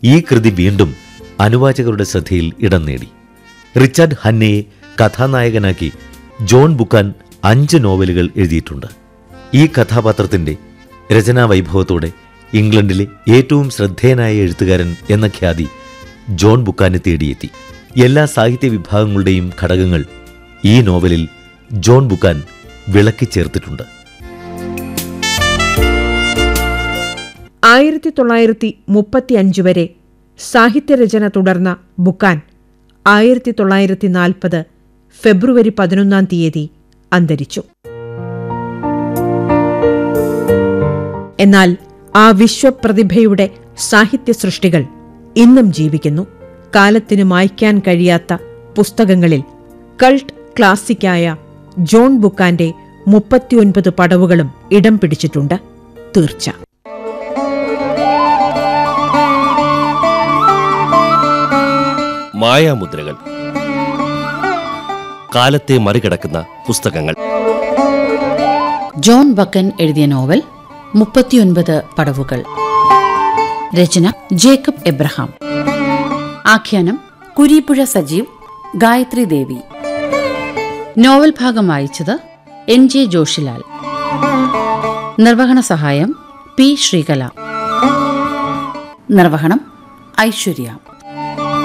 ഈ കൃതി വീണ്ടും അനുവാചകരുടെ ശ്രദ്ധയിൽ ഇടം നേടി റിച്ചാർഡ് ഹന്നയെ കഥാനായകനാക്കി ജോൺ ബുക്കാൻ അഞ്ച് നോവലുകൾ എഴുതിയിട്ടുണ്ട് ഈ കഥാപാത്രത്തിന്റെ രചനാ വൈഭവത്തോടെ ഇംഗ്ലണ്ടിലെ ഏറ്റവും ശ്രദ്ധേയനായ എഴുത്തുകാരൻ എന്ന ഖ്യാതി ജോൺ ബുക്കാനെ തേടിയെത്തി എല്ലാ സാഹിത്യ വിഭാഗങ്ങളുടെയും ഘടകങ്ങൾ ഈ നോവലിൽ ജോൺ ബുക്കാൻ വിളക്കി ചേർത്തിട്ടുണ്ട് ആയിരത്തി തൊള്ളായിരത്തി മുപ്പത്തി അഞ്ച് വരെ സാഹിത്യരചന തുടർന്ന ബുക്കാൻ ആയിരത്തി തൊള്ളായിരത്തി നാൽപ്പത് ഫെബ്രുവരി പതിനൊന്നാം തീയതി അന്തരിച്ചു എന്നാൽ ആ വിശ്വപ്രതിഭയുടെ സാഹിത്യ സൃഷ്ടികൾ ഇന്നും ജീവിക്കുന്നു കാലത്തിന് മായ്ക്കാൻ കഴിയാത്ത പുസ്തകങ്ങളിൽ കൾട്ട് ക്ലാസിക്കായ ജോൺ ബുക്കാന്റെ മുപ്പത്തിയൊൻപത് പടവുകളും ഇടം പിടിച്ചിട്ടുണ്ട് തീർച്ച മായാമുദ്രകൾ കാലത്തെ മറികടക്കുന്ന പുസ്തകങ്ങൾ ജോൺ ബക്കൻ എഴുതിയ നോവൽ മുപ്പത്തിയൊൻപത് പടവുകൾ രചന ജേക്കബ് എബ്രഹാം ആഖ്യാനം കുരീപ്പുഴ സജീവ് ഗായത്രി ദേവി നോവൽ ഭാഗം വായിച്ചത് എൻ ജെ ജോഷിലാൽ നിർവഹണ സഹായം പി ശ്രീകല നിർവഹണം ഐശ്വര്യ